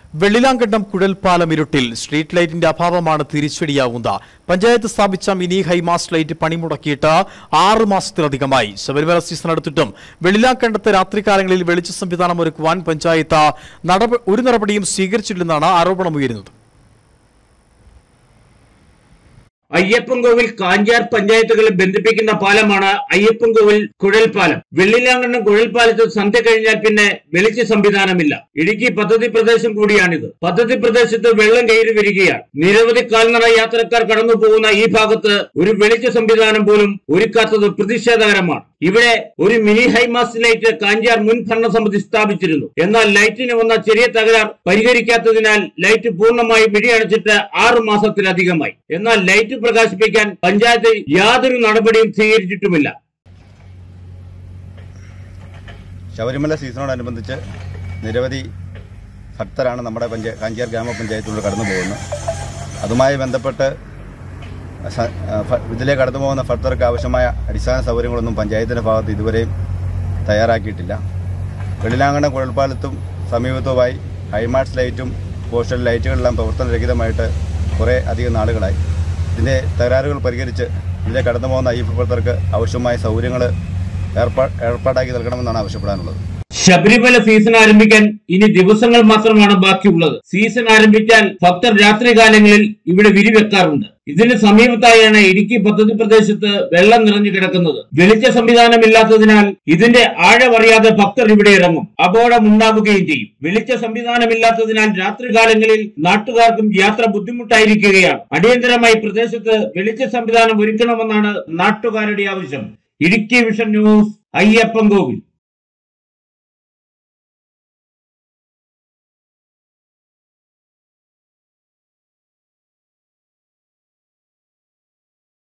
വെള്ളിലാങ്കണ്ടം കുഴൽപ്പാലം ഇരുട്ടിൽ സ്ട്രീറ്റ് ലൈറ്റിന്റെ അഭാവമാണ് തിരിച്ചടിയാകുന്നത് പഞ്ചായത്ത് സ്ഥാപിച്ച മിനി ഹൈമാസ്റ്റ് ലൈറ്റ് പണിമുടക്കിയിട്ട് ആറ് മാസത്തിലധികമായി ശബരിമല സീസൺ അടുത്തിട്ടും വെള്ളിലാങ്കണ്ടത്ത് രാത്രികാലങ്ങളിൽ വെളിച്ച സംവിധാനം ഒരുക്കുവാൻ പഞ്ചായത്ത് നടപ- ഒരു നടപടിയും സ്വീകരിച്ചിട്ടില്ലെന്നാണ് ആരോപണമുയരുന്നത് അയ്യപ്പൻകോവിൽ കാഞ്ചാർ പഞ്ചായത്തുകളെ ബന്ധിപ്പിക്കുന്ന പാലമാണ് അയ്യപ്പൻകോവിൽ കുഴൽപ്പാലം വെള്ളിലാങ്കണ്ണം കുഴൽപ്പാലത്ത് സന്ധ്യ കഴിഞ്ഞാൽ പിന്നെ വെളിച്ച സംവിധാനമില്ല ഇടുക്കി പദ്ധതി പ്രദേശം കൂടിയാണിത് പദ്ധതി പ്രദേശത്ത് വെള്ളം കയറി വരികയാണ് നിരവധി കാൽനട യാത്രക്കാർ കടന്നു പോകുന്ന ഈ ഭാഗത്ത് ഒരു വെളിച്ച സംവിധാനം പോലും ഒരുക്കാത്തത് പ്രതിഷേധകരമാണ് ഇവിടെ ഒരു മിനി ഹൈമാസ്റ്റ് ലൈറ്റ് കാഞ്ചാർ മുൻ ഭരണസമിതി സ്ഥാപിച്ചിരുന്നു എന്നാൽ ലൈറ്റിന് വന്ന ചെറിയ തകരാർ പരിഹരിക്കാത്തതിനാൽ ലൈറ്റ് പൂർണ്ണമായി മിഴിയടച്ചിട്ട് ആറു മാസത്തിലധികമായി എന്നാൽ ലൈറ്റ് പ്രകാശിപ്പിക്കാൻ പഞ്ചായത്ത് യാതൊരു നടപടിയും സ്വീകരിച്ചിട്ടുമില്ല ശബരിമല സീസണോടനുബന്ധിച്ച് നിരവധി ഭക്തരാണ് നമ്മുടെ പഞ്ചായ കാഞ്ചിയാർ ഗ്രാമപഞ്ചായത്തിലൂടെ കടന്നു പോകുന്നത് അതുമായി ബന്ധപ്പെട്ട് സ- ആ, ഭ- ഇതിലേക്ക് കടന്നു പോകുന്ന ഭക്തർക്ക് ആവശ്യമായ അടിസ്ഥാന സൗകര്യങ്ങളൊന്നും പഞ്ചായത്തിൻ്റെ ഭാഗത്ത് ഇതുവരെയും തയ്യാറാക്കിയിട്ടില്ല വെള്ളിലാങ്കണ്ടം കുഴൽപ്പാലത്തും സമീപത്തുമായി ഹൈമാർട്സ് ലൈറ്റും പോസ്റ്റൽ ലൈറ്റുകളെല്ലാം പ്രവർത്തനരഹിതമായിട്ട് കുറേ അധികം നാളുകളായി ഇതിൻ്റെ തകരാറുകൾ പരിഹരിച്ച് ഇതിലേക്ക് കടന്നു പോകുന്ന അയ്യപ്പ ഭക്തർക്ക് ആവശ്യമായ സൗകര്യങ്ങൾ ഏർപ്പാ ഏർപ്പാടാക്കി നൽകണമെന്നാണ് ആവശ്യപ്പെടാനുള്ളത് ശബരിമല സീസൺ ആരംഭിക്കാൻ ഇനി ദിവസങ്ങൾ മാത്രമാണ് ബാക്കിയുള്ളത് സീസൺ ആരംഭിച്ചാൽ ഭക്തർ രാത്രികാലങ്ങളിൽ ഇവിടെ വിരിവെക്കാറുണ്ട് ഇതിന് സമീപത്തായാണ് ഇടുക്കി പദ്ധതി പ്രദേശത്ത് വെള്ളം നിറഞ്ഞു കിടക്കുന്നത് വെളിച്ച സംവിധാനമില്ലാത്തതിനാൽ ഇതിന്റെ ആഴമറിയാതെ ഭക്തർ ഇവിടെ ഇറങ്ങും അപകടം ഉണ്ടാവുകയും ചെയ്യും വെളിച്ച സംവിധാനമില്ലാത്തതിനാൽ രാത്രികാലങ്ങളിൽ നാട്ടുകാർക്കും യാത്ര ബുദ്ധിമുട്ടായിരിക്കുകയാണ് അടിയന്തരമായി പ്രദേശത്ത് വെളിച്ച സംവിധാനം ഒരുക്കണമെന്നാണ് നാട്ടുകാരുടെ ആവശ്യം ഇടുക്കി വിഷൻ ന്യൂസ് അയ്യപ്പൻ കോവിൽ